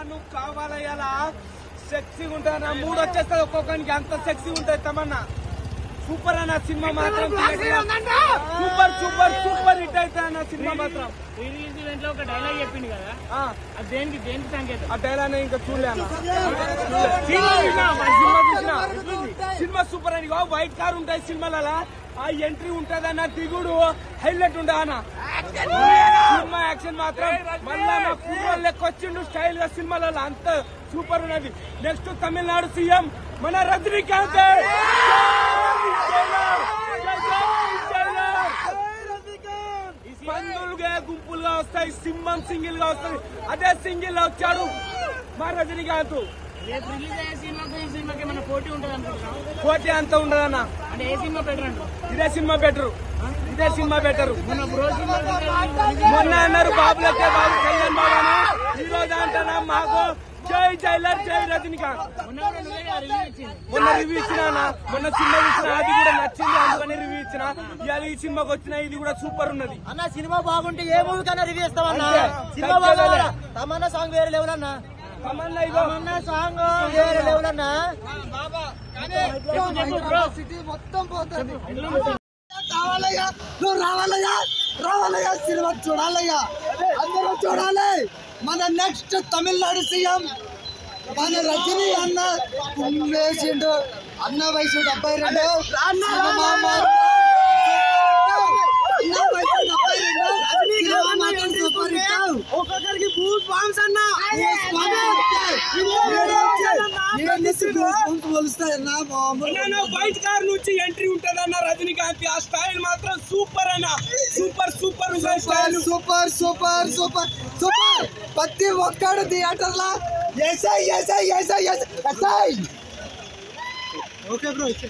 నువ్వు కావాలయ్యాలా సెక్సీగా ఉంటుంది నా మూడు వచ్చేస్తుంది ఒక్కొక్కరికి అంత సెక్సీగా ఉంటుంది తమన్నా సూపర్ అన్న సినిమా మాత్రం సూపర్ సూపర్ సూపర్ హిట్ అయితే అన్న సినిమా మాత్రం రిలీజ్ ఈవెంట్ లో ఒక డైలాగ్ చెప్పింది కదా ఆ, అది దేనికి దేనికి సంకేతం ఆ డైలాగ్ ఇంకా చూడలే అన్న సినిమా చూసినా, ఆ సినిమా చూసినా. సినిమా సూపర్ అని వైట్ కార్ ఉంటాయి సినిమాలలో ఆ ఎంట్రీ ఉంటది అన్న దిగుడు హైలైట్ ఉండే అన్న సినిమా యాక్షన్ మాత్రం మళ్ళా నా ఫుట్బాల్ లెక్క వచ్చిండు స్టైల్ గా సినిమాలలో అంత సూపర్ ఉన్నది నెక్స్ట్ తమిళనాడు సీఎం మన రజనీకాంత్ పందులుగా గుంపులుగా వస్తాయి సింహం సింగిల్ గా వస్తాయి అదే సింగిల్ లో వచ్చాడు మా రజనీకాంత్ రేపు రిలీజ్ అయ్యే సినిమాకి ఈ సినిమాకి ఏమైనా పోటీ ఉంటుంది అనుకుంటున్నాం పోటీ అంత ఉండదన్న అంటే ఏ సినిమా బెటర్ అంటారు ఇదే సినిమా బెటర్ ఇదే సినిమా బెటర్ మన బ్రో సినిమా మొన్న అన్నారు బాబులకే బాబు కళ్యాణ్ బాబు అని ఈ రోజు అంటున్నా మాకు జై జైలర్ జై రజనీకాంత్ మొన్న కూడా నువ్వే కదా రిలీజ్ ఇచ్చింది మొన్న రివ్యూ ఇచ్చిన మొన్న సినిమా ఇచ్చిన అది కూడా నచ్చింది అందుకని రివ్యూ ఇచ్చిన ఇవాళ ఈ సినిమాకి వచ్చిన ఇది కూడా సూపర్ ఉన్నది అన్న సినిమా బాగుంటే ఏ మూవీ కన్నా రివ్యూ ఇస్తామన్నా అంతే. సినిమా బాగా తమన్నా సాంగ్ వేరే లెవెల్ అన్న తమన్నా ఇగో తమన్నా సాంగ్ వేరే లెవెల్ అన్న మొత్తం పోతుంది రావాలయ్యా నువ్వు రావాలయ్యా రావాలయ్యా సినిమా చూడాలయ్యా అందరూ చూడాలి మన నెక్స్ట్ తమిళనాడు సీఎం మన రజనీ అన్న కుమ్మేసిండు అన్న వయసు డెబ్బై రెండు సినిమా మాత్రం అన్న వయసు డెబ్బై రెండు సినిమా మాత్రం సూపర్ హిట్ ఒక్కొక్కరికి బూట్ బాంబ్స్ అన్న పోలుస్తాయన్నా మామూలు వైట్ కార్ నుంచి ఎంట్రీ ఉంటదన్న రజనీకాంత్ ఆ స్టైల్ మాత్రం సూపర్ అన్న super super style super super super super ప్రతి ఒక్కడు థియేటర్ లా ఎస్ఐ ఎస్ఐ ఎస్ఐ ఎస్ఐ ఓకే బ్రో